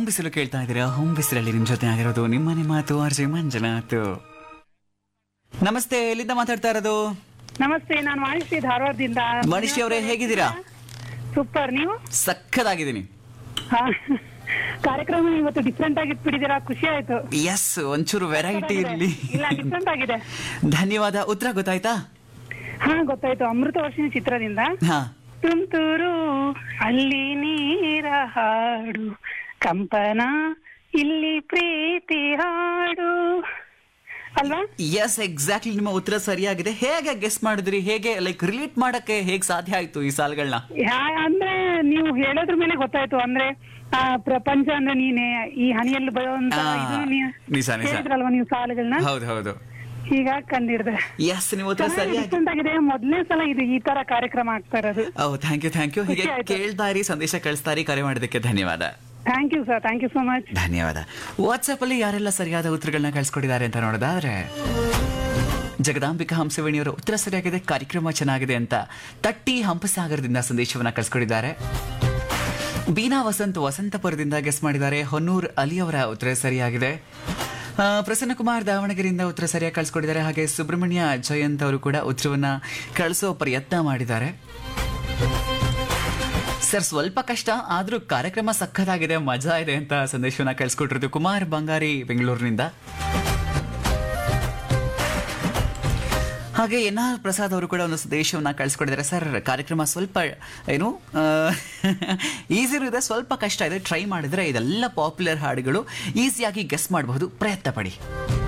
ಹೊಂಬಿಸಲು ಕೇಳ್ತಾ ಇದ್ದೀರಾ ಹೊಂಬಿಸಲಲ್ಲಿ ನಿಮ್ ಜೊತೆ ಆಗಿರೋದು ನಿಮ್ಮನೆ ಮಾತು ಆರ್ಜೆ ಮಂಜುನಾಥ್ ನಮಸ್ತೆ ಎಲ್ಲಿಂದ ಮಾತಾಡ್ತಾ ಇರೋದು ನಮಸ್ತೆ ನಾನು ವಾಣಿಶ್ರೀ ಧಾರವಾಡದಿಂದ ಮನುಷ್ಯ ಅವರೇ ಹೇಗಿದ್ದೀರಾ ಸೂಪರ್ ನೀವು ಸಕ್ಕದಾಗಿದ್ದೀನಿ ಹಾ. ಕಾರ್ಯಕ್ರಮ ಇವತ್ತು ಡಿಫ್ರೆಂಟ್ ಆಗಿ ಇಟ್ಬಿಟ್ಟಿದ್ದೀರಾ ಖುಷಿ ಆಯ್ತು ಎಸ್ ಒಂಚೂರು ವೆರೈಟಿ ಇರ್ಲಿ ಇಲ್ಲ ಡಿಫ್ರೆಂಟ್ ಆಗಿದೆ ಧನ್ಯವಾದ ಉತ್ತರ ಗೊತ್ತಾಯ್ತಾ ಹಾ ಗೊತ್ತಾಯ್ತು ಅಮೃತ ವರ್ಷಿಣಿ ಚಿತ್ರದಿಂದ ಹಾ ತುಂತುರು ಅಲ್ಲಿ ನೀರ ಹಾಡು ಕಂಪನ ಇಲ್ಲಿ ಪ್ರೀತಿ ಹಾಡು ಅಲ್ವಾ ಎಸ್ ಎಕ್ಸಾಕ್ಟ್ಲಿ ನಿಮ್ಮ ಉತ್ತರ ಸರಿಯಾಗಿದೆ ಹೇಗೆ ಗೆಸ್ ಮಾಡಿದ್ರಿ ಹೇಗೆ ಲೈಕ್ ರಿಲೇಟ್ ಮಾಡಕ್ಕೆ ಹೇಗೆ ಸಾಧ್ಯ ಆಯ್ತು ಈ ಸಾಲುಗಳನ್ನ ಯಾ- ಅಂದ್ರೆ ನೀವು ಹೇಳೋದ್ರ ಮೇಲೆ ಗೊತ್ತಾಯ್ತು ಅಂದ್ರೆ ಆ, ಪ್ರಪಂಚ ಅಂದ್ರೆ ನೀನೆ ಈ ಹನಿಯಲ್ಲಿ ಬರುವಂತ ಆ, ಇದು ನೀವು ನಿಜ, ನಿಜ. ಹೇಳಿದ್ರಲ್ವಾ ನೀವು ಸಾಲುಗಳನ್ನ ಹೌದು ಹೌದು ಹೀಗಾಗಿ ಕಂಡಿಡ್ದೆ ಎಸ್ ನಿಮ್ಮ ಉತ್ತರ ಸರಿಯಾಗಿ ಡಿಫ್ರೆಂಟ್ ಆಗಿದೆ ಮೊದಲನೇ ಸಲ ಇದು ಈ ತರ ಕಾರ್ಯಕ್ರಮ ಆಗ್ತಾ ಇರೋದು ಓ ಥ್ಯಾಂಕ್ ಯು ಥ್ಯಾಂಕ್ ಯು ಹೀಗೆ ಖುಷಿ ಆಯ್ತು. ಕೇಳ್ತಾ ಇರಿ ಸಂದೇಶ ಕಳಿಸ್ತಾ ಇರಿ ಕರೆ ಮಾಡೋದಕ್ಕೆ ಧನ್ಯವಾದ thank you sir thank you so much ಧನ್ಯವಾದ ವಾಟ್ಸ್ಆಪ್ ಅಲ್ಲಿ ಯಾರೆಲ್ಲ ಸರಿಯಾದ ಉತ್ತರಗಳನ್ನ ಕಳಿಸ್ಕೊಟ್ಟಿದ್ದಾರೆ ಅಂತ ನೋಡೋದಾದ್ರೆ ಜಗದಾಂಬಿಕಾ ಹಂಸವೇಣಿಯವರ ಉತ್ತರ ಸರಿಯಾಗಿದೆ ಕಾರ್ಯಕ್ರಮ ಚೆನ್ನಾಗಿದೆ ಅಂತ ತಟ್ಟಿ ಹಂಪಸಾಗರದಿಂದ ಸಂದೇಶವನ್ನ ಕಳಿಸ್ಕೊಟ್ಟಿದ್ದಾರೆ ಬೀನಾ ವಸಂತ್ ವಸಂತಪುರದಿಂದ ಗೆಸ್ ಮಾಡಿದ್ದಾರೆ ಹೊನ್ನೂರ್ ಅಲಿ ಅವರ ಉತ್ತರ ಸರಿಯಾಗಿದೆ ಆ, ಪ್ರಸನ್ನ ಕುಮಾರ್ ದಾವಣಗೆರೆಯಿಂದ ಉತ್ತರ ಸರಿಯಾಗಿ ಕಳಿಸ್ಕೊಟ್ಟಿದ್ದಾರೆ ಹಾಗೆ ಸುಬ್ರಹ್ಮಣ್ಯ ಜಯಂತ್ ಅವರು ಕೂಡ ಉತ್ತರವನ್ನ ಕಳಿಸೋ ಪ್ರಯತ್ನ ಮಾಡಿದ್ದಾರೆ ಸರ್ ಸ್ವಲ್ಪ ಕಷ್ಟ ಆದ್ರೂ ಕಾರ್ಯಕ್ರಮ ಸಖತ್ತಾಗಿದೆ ಮಜಾ ಇದೆ ಅಂತ ಸಂದೇಶವನ್ನ ಕಳಿಸ್ಕೊಟ್ಟಿರೋದು ಕುಮಾರ್ ಬಂಗಾರಿ ಬೆಂಗಳೂರಿನಿಂದ ಹಾಗೆ ಎನ್ ಆರ್ ಪ್ರಸಾದ್ ಅವರು ಕೂಡ ಒಂದು ಸಂದೇಶವನ್ನ ಕಳಿಸ್ಕೊಟ್ಟಿದ್ದಾರೆ ಸರ್ ಕಾರ್ಯಕ್ರಮ ಸ್ವಲ್ಪ ಏನು ಈಸಿ ಇದೆ ಸ್ವಲ್ಪ ಕಷ್ಟ ಇದೆ ಟ್ರೈ ಮಾಡಿದ್ರೆ ಇದೆಲ್ಲ ಪಾಪ್ಯುಲರ್ ಹಾಡುಗಳು ಈಸಿಯಾಗಿ ಗೆಸ್ ಮಾಡಬಹುದು ಪ್ರಯತ್ನ ಪಡಿ